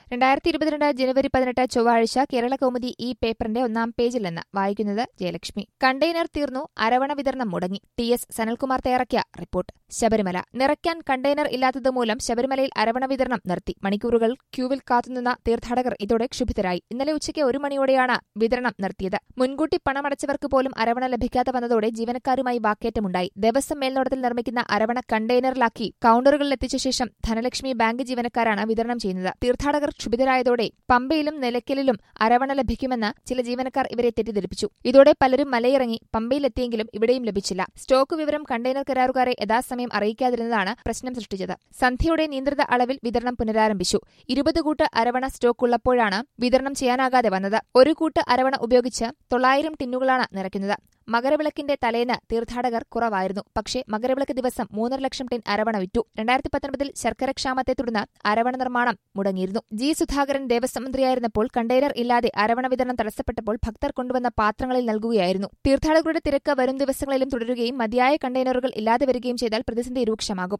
രണ്ടായിരത്തി ഇരുപത്തിരണ്ട് ജനുവരി പതിനെട്ട് ചൊവ്വാഴ്ച കേരള കൗമുദി ഈ പേപ്പറിന്റെ ഒന്നാം പേജിൽ നിന്ന് വായിക്കുന്നത് ജയലക്ഷ്മി കണ്ടെയ്നർ തീർന്നു അരവണ വിതരണം മുടങ്ങി ടി എസ് സനൽകുമാർ തയ്യാറാക്കിയ റിപ്പോർട്ട് ശബരിമല നിറയ്ക്കാൻ കണ്ടെയ്നർ ഇല്ലാത്തതുമൂലം ശബരിമലയിൽ അരവണ വിതരണം നിർത്തി മണിക്കൂറുകൾ ക്യൂവിൽ കാത്തുനിന്ന തീർത്ഥാടകർ ഇതോടെ ക്ഷുഭിതരായി ഇന്നലെ ഉച്ചയ്ക്ക് ഒരു മണിയോടെയാണ് വിതരണം നിർത്തിയത് മുൻകൂട്ടി പണമടച്ചവർക്ക് പോലും അരവണ ലഭിക്കാതെ വന്നതോടെ ജീവനക്കാരുമായി വാക്കേറ്റമുണ്ടായി ദേവസ്വം മേൽനോട്ടത്തിൽ നിർമ്മിക്കുന്ന അരവണ കണ്ടെയ്നറിലാക്കി കൌണ്ടറുകളിൽ എത്തിച്ച ശേഷം ധനലക്ഷ്മി ബാങ്ക് ജീവനക്കാരാണ് വിതരണം ചെയ്യുന്നത് തീർത്ഥാടകർ ക്ഷുഭിതരായതോടെ പമ്പയിലും നിലയ്ക്കലിലും അരവണ ലഭിക്കുമെന്ന് ചില ജീവനക്കാർ ഇവരെ തെറ്റിദ്ധരിപ്പിച്ചു ഇതോടെ പലരും മലയിറങ്ങി പമ്പയിലെത്തിയെങ്കിലും ഇവിടെയും ലഭിച്ചില്ല സ്റ്റോക്ക് വിവരം കണ്ടെയ്നർ കരാറുകാരെ യഥാസമയം അറിയിക്കാതിരുന്നതാണ് പ്രശ്നം സൃഷ്ടിച്ചത് സന്ധ്യയോടെ നിയന്ത്രിത അളവിൽ വിതരണം പുനരാരംഭിച്ചു ഇരുപത് കൂട്ട് അരവണ സ്റ്റോക്ക് ഉള്ളപ്പോഴാണ് വിതരണം ചെയ്യാനാകാതെ വന്നത് ഒരു കൂട്ട് അരവണ ഉപയോഗിച്ച് തൊള്ളായിരം ടിന്നുകളാണ് നിറയ്ക്കുന്നത് മകരവിളക്കിന്റെ തലേന്ന് തീർത്ഥാടകർ കുറവായിരുന്നു പക്ഷേ മകരവിളക്ക് ദിവസം മൂന്നര ലക്ഷം ടിൻ അരവണ വിറ്റു രണ്ടായിരത്തി പത്തൊൻപതിൽ ശർക്കര ക്ഷാമത്തെ തുടർന്ന് അരവണ നിർമ്മാണം മുടങ്ങിയിരുന്നു ജി സുധാകരൻ ദേവസ്വം മന്ത്രിയായിരുന്നപ്പോൾ കണ്ടെയ്നർ ഇല്ലാതെ അരവണ വിതരണം തടസ്സപ്പെട്ടപ്പോൾ ഭക്തർ കൊണ്ടുവന്ന പാത്രങ്ങളിൽ നൽകുകയായിരുന്നു തീർത്ഥാടകരുടെ തിരക്ക് വരും ദിവസങ്ങളിലും തുടരുകയും മതിയായ കണ്ടെയ്നറുകൾ ഇല്ലാതെ വരികയും ചെയ്താൽ പ്രതിസന്ധി രൂക്ഷമാകും